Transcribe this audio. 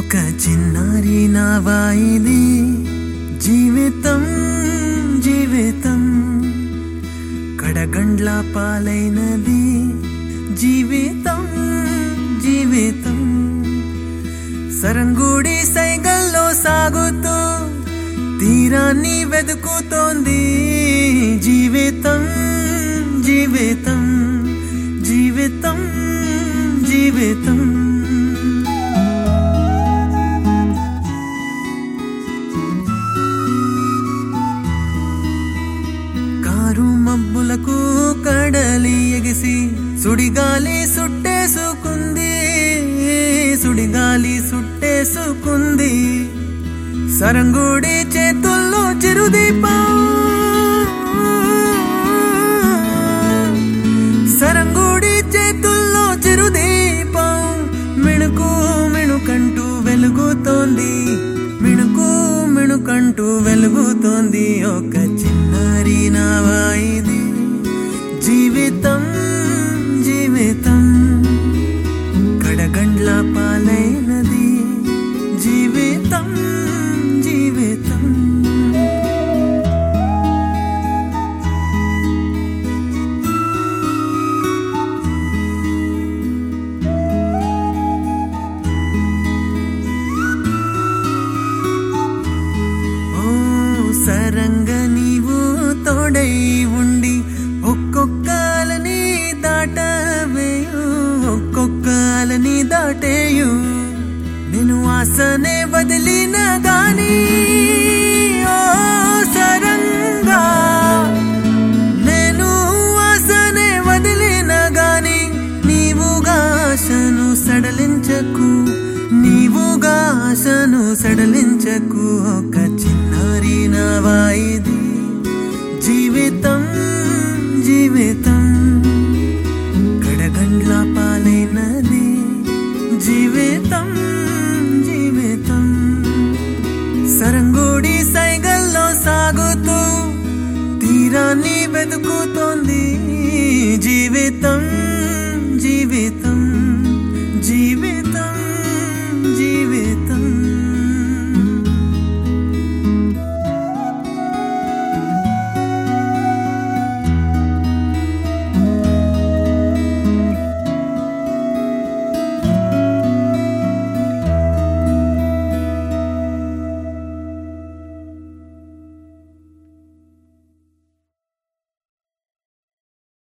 ఒక చిన్నారి నావాయిది జీవితం జీవితం కడగండ్ల పాలైనది జీవితం జీవితం సరంగుడి సైగల్లో సాగుతూ తీరాన్ని వెతుకుతోంది జీవితం జీవితం జీవితం జీవితం కారు మబ్బులకు కడలి ఎగిసి సుడిగాలి సుట్టేసుకుంది సుడిగాలి సుట్టేసుకుంది సరంగుడి చేతుల్లో చిరుదీపం సరంగుడి చేతుల్లో చిరుదీపం మిణుకు మిణుకంటూ వెలుగుతోంది మిణుకు మిణుకంటూ వెలుగుతోంది ఒక చిన్నారి నావాయిది జీవితం జీవితం కడగండ్ల పాలైనది జీవితం జీవితం ఓ సరంగ నీవు తోడై ఉండి ఒక్కొక్కలని దాటవేయు ఒక్కొక్కలని దాటేయు నేను ఆసనే వదిలిన గాని ఓ సరంగా నేను ఆసనే వదిలిన గాని నీవుగా ఆశను సడలించకు నీవుగా ఆశను సడలించకు ఒక చిన్నారి నావాయిది జీవితం జీవితం కడగండ్ల పాలైనది జీవితం జీవితం సరంగుడి సైగల్లో సాగుతూ తీరాన్ని వెతుకుతోంది జీవితం